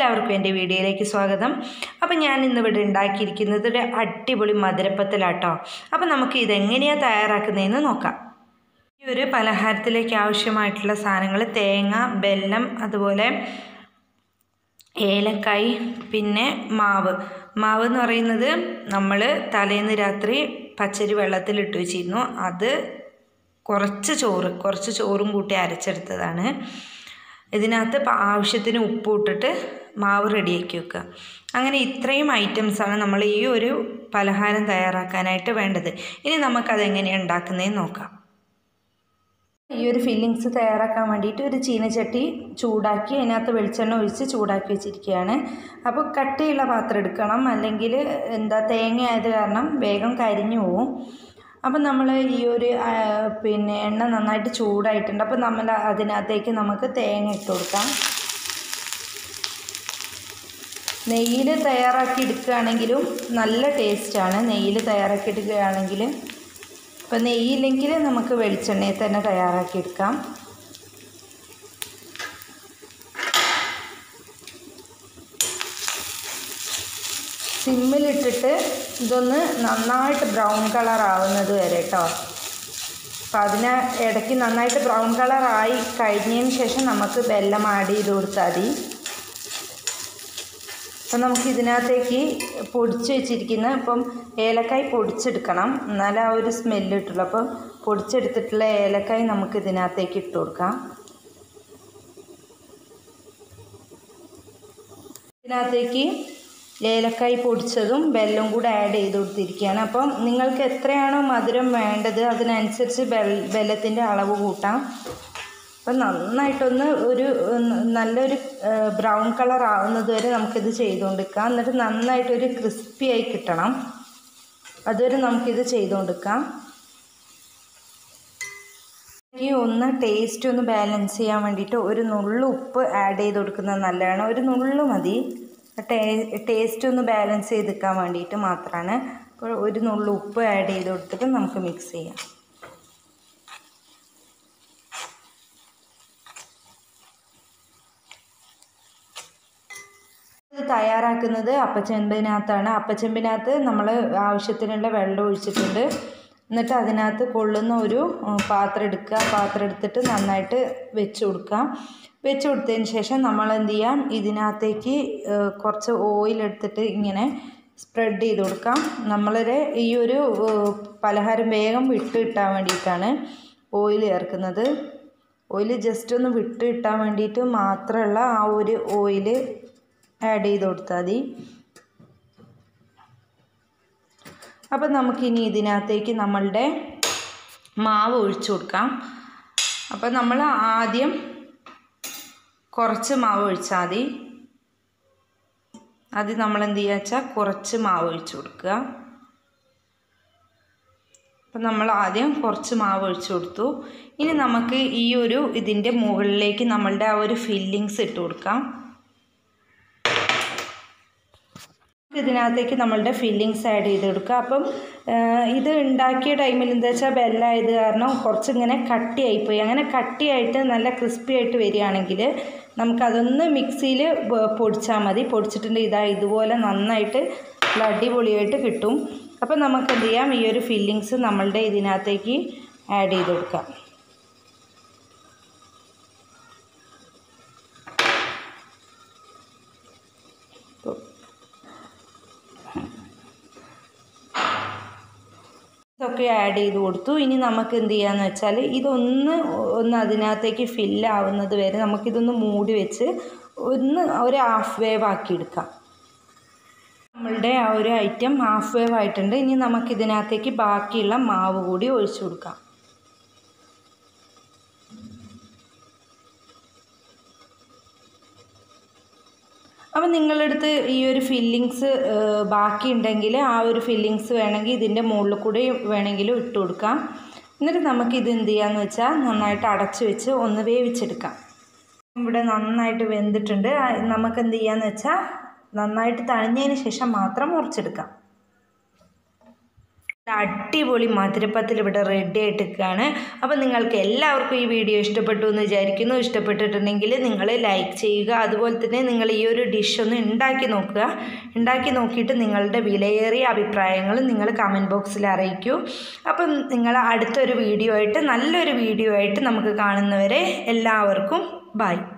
എല്ലാവർക്കും എൻ്റെ വീഡിയോയിലേക്ക് സ്വാഗതം അപ്പം ഞാൻ ഇന്നിവിടെ ഉണ്ടാക്കിയിരിക്കുന്നത് ഒരു അടിപൊളി മധുരപ്പത്തിലാട്ടോ അപ്പം നമുക്ക് ഇതെങ്ങനെയാണ് തയ്യാറാക്കുന്നതെന്ന് നോക്കാം ഈ ഒരു പലഹാരത്തിലേക്ക് ആവശ്യമായിട്ടുള്ള സാധനങ്ങൾ തേങ്ങ വെല്ലം അതുപോലെ ഏലക്കായ് പിന്നെ മാവ് മാവ് എന്ന് പറയുന്നത് നമ്മൾ തലേന്ന് രാത്രി പച്ചരി വെള്ളത്തിലിട്ട് വെച്ചിരുന്നു അത് കുറച്ച് ചോറ് കുറച്ച് ചോറും കൂട്ടി അരച്ചെടുത്തതാണ് ഇതിനകത്ത് ആവശ്യത്തിന് ഉപ്പ് ഇട്ടിട്ട് മാവ് റെഡിയാക്കി വെക്കുക അങ്ങനെ ഇത്രയും ഐറ്റംസാണ് നമ്മൾ ഈ ഒരു പലഹാരം തയ്യാറാക്കാനായിട്ട് വേണ്ടത് ഇനി നമുക്കതെങ്ങനെയാണ് ഉണ്ടാക്കുന്നതെന്ന് നോക്കാം ഈ ഒരു ഫില്ലിങ്സ് തയ്യാറാക്കാൻ വേണ്ടിയിട്ട് ഒരു ചീനച്ചട്ടി ചൂടാക്കി അതിനകത്ത് വെളിച്ചെണ്ണ ഒഴിച്ച് ചൂടാക്കി വെച്ചിരിക്കുകയാണ് അപ്പോൾ കട്ടിയുള്ള പാത്രം എടുക്കണം അല്ലെങ്കിൽ എന്താ തേങ്ങ ആയത് കാരണം വേഗം കരിഞ്ഞു പോവും അപ്പം നമ്മൾ ഈ ഒരു പിന്നെ എണ്ണ നന്നായിട്ട് ചൂടായിട്ടുണ്ട് അപ്പോൾ നമ്മൾ അതിനകത്തേക്ക് നമുക്ക് തേങ്ങ ഇട്ട് കൊടുക്കാം നെയ്യിൽ തയ്യാറാക്കി എടുക്കുകയാണെങ്കിലും നല്ല ടേസ്റ്റാണ് നെയ്യിൽ തയ്യാറാക്കി എടുക്കുകയാണെങ്കിൽ അപ്പോൾ നെയ്യില്ലെങ്കിൽ നമുക്ക് വെളിച്ചെണ്ണയിൽ തന്നെ തയ്യാറാക്കി എടുക്കാം സിമ്മിലിട്ടിട്ട് ഇതൊന്ന് നന്നായിട്ട് ബ്രൗൺ കളർ ആവുന്നത് വരെ കേട്ടോ അപ്പം അതിന് ഇടയ്ക്ക് നന്നായിട്ട് ബ്രൗൺ കളർ ആയി കഴിഞ്ഞതിന് ശേഷം നമുക്ക് വെല്ലം ആഡ് ചെയ്ത് കൊടുത്താൽ മതി അപ്പം നമുക്ക് ഇതിനകത്തേക്ക് പൊടിച്ച് വെച്ചിരിക്കുന്ന ഇപ്പം ഏലക്കായ് പൊടിച്ചെടുക്കണം എന്നാലേ ആ ഒരു സ്മെല്ല് കിട്ടുള്ളൂ അപ്പം പൊടിച്ചെടുത്തിട്ടുള്ള ഏലക്കായ് നമുക്ക് ഇതിനകത്തേക്ക് ഇട്ട് കൊടുക്കാം ഇതിനകത്തേക്ക് ഏലക്കായ് പൊടിച്ചതും വെല്ലം കൂടെ ആഡ് ചെയ്ത് കൊടുത്തിരിക്കുകയാണ് അപ്പം നിങ്ങൾക്ക് എത്രയാണോ മധുരം വേണ്ടത് അതിനനുസരിച്ച് വെല്ലത്തിൻ്റെ അളവ് കൂട്ടാം അപ്പം നന്നായിട്ടൊന്ന് ഒരു നല്ലൊരു ബ്രൗൺ കളർ ആവുന്നത് വരെ നമുക്കിത് ചെയ്തുകൊണ്ടിരിക്കാം എന്നിട്ട് നന്നായിട്ടൊരു ക്രിസ്പി ആയി കിട്ടണം അതുവരെ നമുക്കിത് ചെയ്തുകൊണ്ടിരിക്കാം ഈ ഒന്ന് ടേസ്റ്റ് ഒന്ന് ബാലൻസ് ചെയ്യാൻ വേണ്ടിയിട്ട് ഒരു നുള്ളു ഉപ്പ് ആഡ് ചെയ്ത് കൊടുക്കുന്നത് നല്ലതാണ് ഒരു നുള്ളു മതി ടേ ടേസ്റ്റ് ഒന്ന് ബാലൻസ് ചെയ്തെടുക്കാൻ വേണ്ടിയിട്ട് മാത്രമാണ് അപ്പോൾ ഒരു നുള്ളു ഉപ്പ് ആഡ് ചെയ്ത് കൊടുത്തിട്ട് നമുക്ക് മിക്സ് ചെയ്യാം ഇത് തയ്യാറാക്കുന്നത് അപ്പച്ചെമ്പിനകത്താണ് അപ്പച്ചെമ്പിനകത്ത് നമ്മൾ ആവശ്യത്തിനുള്ള വെള്ളം ഒഴിച്ചിട്ടുണ്ട് എന്നിട്ട് അതിനകത്ത് കൊള്ളുന്ന ഒരു പാത്രം എടുക്കുക പാത്രം എടുത്തിട്ട് നന്നായിട്ട് വെച്ച് കൊടുക്കുക വെച്ച് കൊടുത്തതിന് ശേഷം നമ്മൾ എന്ത് ചെയ്യാം ഇതിനകത്തേക്ക് കുറച്ച് ഓയിൽ എടുത്തിട്ട് ഇങ്ങനെ സ്പ്രെഡ് ചെയ്ത് കൊടുക്കാം നമ്മളൊരു ഈ ഒരു പലഹാരം വേഗം വിട്ട് കിട്ടാൻ വേണ്ടിയിട്ടാണ് ഓയിൽ ചേർക്കുന്നത് ഓയിൽ ജസ്റ്റ് ഒന്ന് വിട്ട് കിട്ടാൻ വേണ്ടിയിട്ട് മാത്രമുള്ള ആ ഒരു ഓയിൽ ആഡ് ചെയ്ത് കൊടുത്താൽ മതി അപ്പം നമുക്കിനി ഇതിനകത്തേക്ക് നമ്മളുടെ മാവ് ഒഴിച്ചു കൊടുക്കാം അപ്പം നമ്മൾ ആദ്യം കുറച്ച് മാവ് ഒഴിച്ചാൽ മതി ആദ്യം നമ്മൾ എന്ത് ചെയ്യുക വെച്ചാൽ കുറച്ച് മാവ് ഒഴിച്ചു കൊടുക്കുക അപ്പം നമ്മൾ ആദ്യം കുറച്ച് മാവ് ഒഴിച്ചു കൊടുത്തു ഇനി നമുക്ക് ഈ ഒരു ഇതിൻ്റെ മുകളിലേക്ക് നമ്മളുടെ ആ ഒരു ഫില്ലിങ്സ് ഇട്ട് കൊടുക്കാം ഇതിനകത്തേക്ക് നമ്മളുടെ ഫില്ലിങ്സ് ആഡ് ചെയ്ത് കൊടുക്കുക അപ്പം ഇത് ഉണ്ടാക്കിയ ടൈമിൽ എന്താ വെച്ചാൽ ബെല്ലായത് കാരണം കുറച്ചിങ്ങനെ കട്ടിയായിപ്പോയി അങ്ങനെ കട്ടിയായിട്ട് നല്ല ക്രിസ്പി ആയിട്ട് വരികയാണെങ്കിൽ നമുക്കതൊന്ന് മിക്സിയിൽ പൊടിച്ചാൽ മതി പൊടിച്ചിട്ടുണ്ടെങ്കിൽ ഇതാ ഇതുപോലെ നന്നായിട്ട് അടിപൊളിയായിട്ട് കിട്ടും അപ്പം നമുക്ക് എന്ത് ചെയ്യാം ഈ ഒരു ഫില്ലിങ്സ് നമ്മളുടെ ഇതിനകത്തേക്ക് ആഡ് ചെയ്ത് കൊടുക്കാം ഒക്കെ ആഡ് ചെയ്ത് കൊടുത്തു ഇനി നമുക്ക് എന്ത് ചെയ്യാന്ന് വെച്ചാൽ ഇതൊന്ന് ഒന്ന് അതിനകത്തേക്ക് ഫില്ലാവുന്നത് വരെ നമുക്കിതൊന്ന് മൂടി വെച്ച് ഒന്ന് ഒരു ഹാഫ് വേവ് ആക്കി എടുക്കാം നമ്മളുടെ ആ ഒരു ഐറ്റം ഹാഫ് വേവ് ആയിട്ടുണ്ട് ഇനി നമുക്കിതിനകത്തേക്ക് ബാക്കിയുള്ള മാവ് കൂടി ഒഴിച്ചു കൊടുക്കാം അപ്പം നിങ്ങളുടെ അടുത്ത് ഈ ഒരു ഫില്ലിങ്സ് ബാക്കി ഉണ്ടെങ്കിൽ ആ ഒരു ഫില്ലിങ്സ് വേണമെങ്കിൽ ഇതിൻ്റെ മുകളിൽ കൂടി വേണമെങ്കിലും ഇട്ട് കൊടുക്കാം എന്നിട്ട് നമുക്ക് ഇത് എന്ത് ചെയ്യാന്ന് വെച്ചാൽ നന്നായിട്ട് അടച്ച് വെച്ച് ഒന്ന് വേവിച്ചെടുക്കാം ഇവിടെ നന്നായിട്ട് വെന്തിട്ടുണ്ട് നമുക്ക് എന്ത് ചെയ്യാന്ന് വെച്ചാൽ നന്നായിട്ട് തണിഞ്ഞതിന് ശേഷം മാത്രം മുറിച്ചെടുക്കാം അടിപൊളി മധുരപ്പത്തിൽ ഇവിടെ റെഡി ആയിട്ട് നിൽക്കുകയാണ് അപ്പോൾ നിങ്ങൾക്ക് എല്ലാവർക്കും ഈ വീഡിയോ ഇഷ്ടപ്പെട്ടു എന്ന് വിചാരിക്കുന്നു ഇഷ്ടപ്പെട്ടിട്ടുണ്ടെങ്കിൽ നിങ്ങൾ ലൈക്ക് ചെയ്യുക അതുപോലെ തന്നെ നിങ്ങൾ ഈ ഒരു ഡിഷ് ഒന്ന് ഉണ്ടാക്കി നോക്കുക ഉണ്ടാക്കി നോക്കിയിട്ട് നിങ്ങളുടെ വിലയേറിയ അഭിപ്രായങ്ങൾ നിങ്ങൾ കമൻറ്റ് ബോക്സിൽ അറിയിക്കൂ അപ്പം നിങ്ങൾ അടുത്തൊരു വീഡിയോ ആയിട്ട് നല്ലൊരു വീഡിയോ ആയിട്ട് നമുക്ക് കാണുന്നവരെ എല്ലാവർക്കും ബൈ